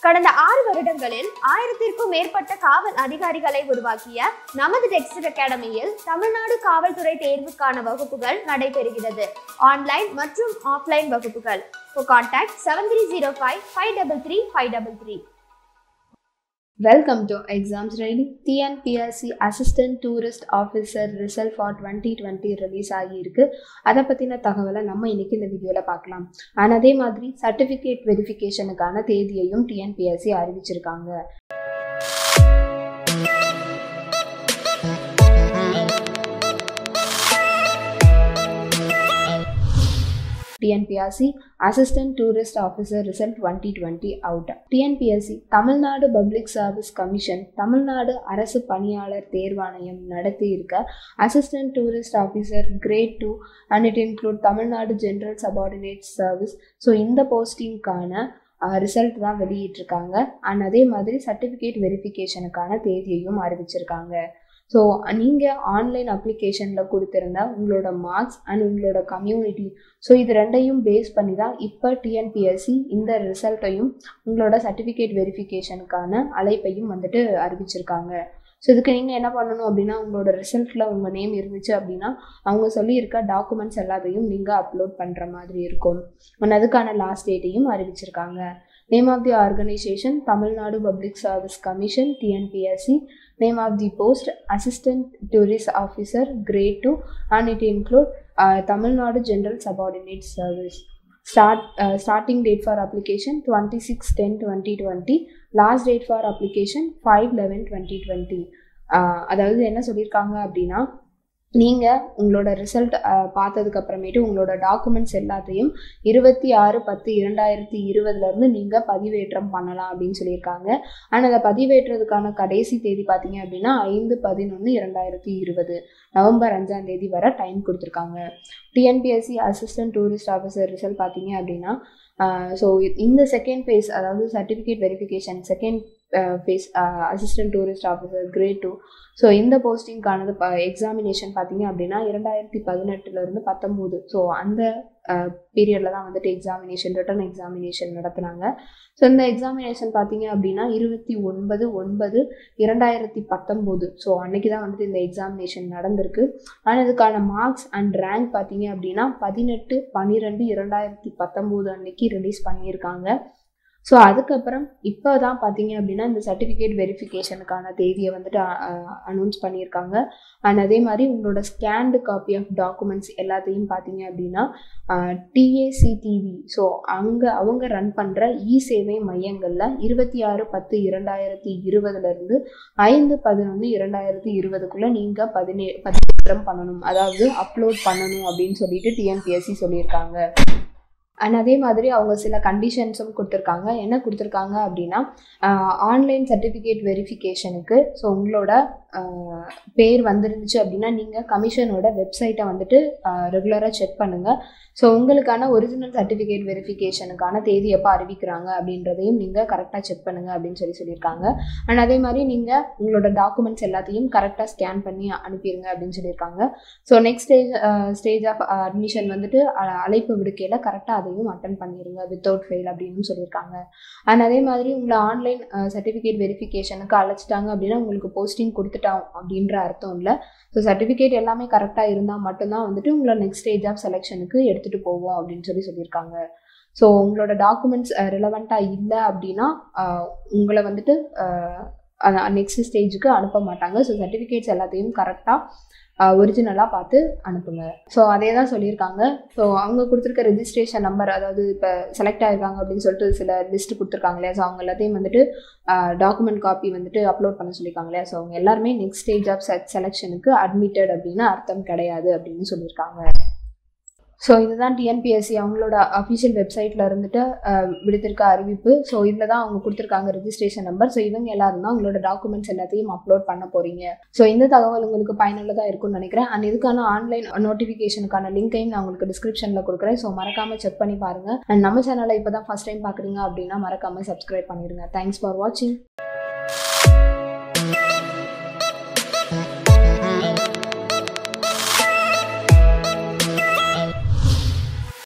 கடந்த ஆறு வருடங்களில் ஆயிரத்திற்கும் மேற்பட்ட காவல் அதிகாரிகளை உருவாக்கிய நமது டெக்ஸ்ட் அகாடமியில் தமிழ்நாடு காவல்துறை தேர்வுக்கான வகுப்புகள் நடைபெறுகிறது ஆன்லைன் மற்றும் ஆஃப்லைன் வகுப்புகள் contact seven three zero five five double three five double three welcome to exams ready TNPSC assistant tourist officer result for twenty twenty release ஆகியிருக்கு அதை பற்றின தகவலை நம்ம இன்னைக்கு இந்த வீடியோவில் பார்க்கலாம் அண்ட் அதே மாதிரி சர்டிஃபிகேட் வெரிஃபிகேஷனுக்கான தேதியையும் டிஎன்பிஎஸ்சி அறிவிச்சிருக்காங்க TNPSC assistant tourist officer result twenty twenty out TNPSC Tamil Nadu public service commission Tamil Nadu அரசு பணியாளர் தேர்வாணையம் நடத்தி இருக்க assistant tourist officer grade two and it include Tamil Nadu general subordinate service so இந்த போஸ்டிங்க்கான ரிசல்ட் தான் வெளியிட்டிருக்காங்க அண்ட் அதே மாதிரி சர்டிஃபிகேட் வெரிஃபிகேஷனுக்கான தேதியையும் அறிவிச்சிருக்காங்க ஸோ நீங்கள் ஆன்லைன் அப்ளிகேஷனில் கொடுத்துருந்த உங்களோட மார்க்ஸ் அண்ட் உங்களோட கம்யூனிட்டி ஸோ இது ரெண்டையும் பேஸ் பண்ணி தான் இப்போ டிஎன்பிஎஸ்சி இந்த ரிசல்ட்டையும் உங்களோட சர்டிஃபிகேட் வெரிஃபிகேஷனுக்கான அழைப்பையும் வந்துட்டு அறிவிச்சிருக்காங்க ஸோ இதுக்கு நீங்கள் என்ன பண்ணணும் அப்படின்னா உங்களோட ரிசல்ட்டில் உங்கள் நேம் இருந்துச்சு அப்படின்னா அவங்க சொல்லியிருக்க டாக்குமெண்ட்ஸ் எல்லாத்தையும் நீங்கள் அப்லோட் பண்ணுற மாதிரி இருக்கும் அண்ட் அதுக்கான லாஸ்ட் டேட்டையும் அறிவிச்சிருக்காங்க name of the organisation Tamil Nadu public service commission TNPSC name of the post assistant tourist officer grade two and it include Tamil Nadu general subordinate service start starting date for application twenty six ten twenty twenty last date for application five eleven twenty twenty அதாவது என்ன சொல்லியிருக்காங்க அப்படின்னா நீங்கள் உங்களோட result பார்த்ததுக்கு அப்புறமேட்டு உங்களோட documents எல்லாத்தையும் இருபத்தி ஆறு பத்து இரண்டாயிரத்தி இருபதுலேருந்து நீங்கள் பதிவேற்றம் பண்ணலாம் அப்படின்னு சொல்லியிருக்காங்க ஆனால் அதை பதிவேற்றதுக்கான கடைசி தேதி பார்த்தீங்க அப்படின்னா ஐந்து பதினொன்று இரண்டாயிரத்தி இருபது நவம்பர் அஞ்சாம் தேதி வர டைம் கொடுத்துருக்காங்க TNPSC assistant tourist officer result பார்த்தீங்க அப்படின்னா ஸோ இந்த செகண்ட் ஃபேஸ் அதாவது certificate verification second phase assistant tourist officer grade two so இந்த போஸ்டிங்கானது ப எக்ஸாமினேஷன் பார்த்தீங்க அப்படின்னா இரண்டாயிரத்தி பதினெட்டுலேருந்து பத்தொம்போது ஸோ அந்த பீரியடில் தான் வந்துட்டு எக்ஸாமினேஷன் ரிட்டன் எக்ஸாமினேஷன் நடத்துனாங்க ஸோ இந்த எக்ஸாமினேஷன் பார்த்தீங்க அப்படின்னா இருபத்தி ஒன்பது ஒன்பது இரண்டாயிரத்தி பத்தொம்போது ஸோ அன்னைக்கு தான் வந்துட்டு இந்த எக்ஸாமினேஷன் நடந்திருக்கு ஆனால் இதுக்கான மார்க்ஸ் அண்ட் ரேங்க் பார்த்தீங்க அப்படின்னா பதினெட்டு பன்னிரெண்டு இரண்டாயிரத்தி பத்தொம்போது அன்னைக்கு ரிலீஸ் பண்ணியிருக்காங்க ஸோ அதுக்கப்புறம் இப்போ தான் பார்த்தீங்க அப்படின்னா இந்த சர்டிஃபிகேட் வெரிஃபிகேஷனுக்கான தேதியை வந்துட்டு அனௌன்ஸ் பண்ணியிருக்காங்க அண்ட் அதே மாதிரி உங்களோட ஸ்கேன்டு காப்பி ஆஃப் டாக்குமெண்ட்ஸ் எல்லாத்தையும் பார்த்தீங்க அப்படின்னா டிஏசிடிவி ஸோ அங்கே அவங்க ரன் பண்ணுற இ சேவை மையங்களில் இருபத்தி ஆறு பத்து இரண்டாயிரத்தி இருபதுலேருந்து ஐந்து பதினொன்று இரண்டாயிரத்தி இருபதுக்குள்ளே நீங்கள் பதினே பதினேற்றம் பண்ணணும் அதாவது அப்லோட் பண்ணணும் அப்படின்னு சொல்லிட்டு டிஎன்பிஎஸ்சி சொல்லியிருக்காங்க அண்ட் அதே மாதிரி அவங்க சில கண்டிஷன்ஸும் கொடுத்துருக்காங்க என்ன கொடுத்துருக்காங்க அப்படின்னா ஆன்லைன் சர்டிஃபிகேட் வெரிஃபிகேஷனுக்கு ஸோ உங்களோட பேர் வந்துருந்துச்சு அப்படின்னா நீங்கள் கமிஷனோட வெப்சைட்டை வந்துட்டு ரெகுலராக செக் பண்ணுங்கள் ஸோ உங்களுக்கான ஒரிஜினல் சர்டிஃபிகேட் வெரிஃபிகேஷனுக்கான தேதி எப்போ அறிவிக்கிறாங்க அப்படின்றதையும் நீங்கள் கரெக்டாக செக் பண்ணுங்கள் அப்படின்னு சொல்லி சொல்லியிருக்காங்க அண்ட் அதே மாதிரி நீங்கள் உங்களோட டாக்குமெண்ட்ஸ் எல்லாத்தையும் கரெக்டாக ஸ்கேன் பண்ணி அனுப்பிடுங்க அப்படின்னு சொல்லியிருக்காங்க so next stage stage of admission வந்துட்டு அழைப்பு விடுக்கையில் கரெக்டாக அதையும் அட்டன் பண்ணிடுங்க வித்தவுட் ஃபெயில் அப்படின்னு சொல்லியிருக்காங்க அண்ட் அதே மாதிரி உங்களை ஆன்லைன் சர்டிஃபிகேட் வெரிஃபிகேஷனுக்கு அழைச்சிட்டாங்க அப்படின்னா உங்களுக்கு போஸ்டிங் கொடுத்துட்டோம் அப்படின்ற அர்த்தம் இல்லை ஸோ சர்டிஃபிகேட் எல்லாமே கரெக்டாக இருந்தால் மட்டும்தான் வந்துட்டு உங்களை நெக்ஸ்ட் ஸ்டேஜ் ஆஃப் செலெக்ஷனுக்கு எடுத்துகிட்டு போவோம் அப்படின்னு சொல்லி சொல்லியிருக்காங்க ஸோ உங்களோட டாக்குமெண்ட்ஸ் ரிலவெண்ட்டாக இல்லை அப்படின்னா உங்களை வந்துட்டு நெக்ஸ்ட் ஸ்டேஜுக்கு அனுப்ப மாட்டாங்க ஸோ சர்டிஃபிகேட்ஸ் எல்லாத்தையும் கரெக்டாக ஒரிஜினலாக பார்த்து அனுப்புங்க ஸோ அதே தான் சொல்லியிருக்காங்க ஸோ அவங்க கொடுத்துருக்க ரெஜிஸ்ட்ரேஷன் நம்பர் அதாவது இப்போ செலக்ட் ஆகிருக்காங்க அப்படின்னு சொல்லிட்டு சில லிஸ்ட் கொடுத்துருக்காங்க இல்லையா ஸோ அவங்க எல்லாத்தையும் வந்துட்டு டாக்குமெண்ட் காப்பி வந்துட்டு அப்லோட் பண்ண சொல்லியிருக்காங்க இல்லையா ஸோ அவங்க எல்லாருமே நெக்ஸ்ட் ஸ்டேஜ் ஆஃப் செலெக்ஷனுக்கு அட்மிட்டட் அப்படின்னு அர்த்தம் கிடையாது அப்படின்னு சொல்லியிருக்காங்க ஸோ இதுதான் டிஎன்பிஎஸ்சி அவங்களோட அஃபிஷியல் வெப்சைட்டில் இருந்துட்டு விடுத்திருக்க அறிவிப்பு ஸோ இதில் தான் அவங்க கொடுத்துருக்காங்க ரெஜிஸ்ட்ரேஷன் நம்பர் ஸோ இவங்க எல்லாரும் தான் உங்களோட டாக்குமெண்ட்ஸ் எல்லாத்தையும் அப்லோட் பண்ண போகிறீங்க ஸோ இந்த தகவல் உங்களுக்கு பயனுள்ளதாக இருக்கும்னு நினைக்கிறேன் அண்ட் இதுக்கான ஆன்லைன் நோட்டிஃபிகேஷனுக்கான லிங்கையும் நான் உங்களுக்கு டிஸ்கிரிப்ஷனில் கொடுக்குறேன் ஸோ மறக்காமல் செக் பண்ணி பாருங்கள் அண்ட் நம்ம சேனலை இப்போ தான் ஃபஸ்ட் டைம் பார்க்குறீங்க அப்படின்னா மறக்காமல் சப்ஸ்கிரைப் பண்ணிடுங்க தேங்க்ஸ் ஃபார் வாட்சிங்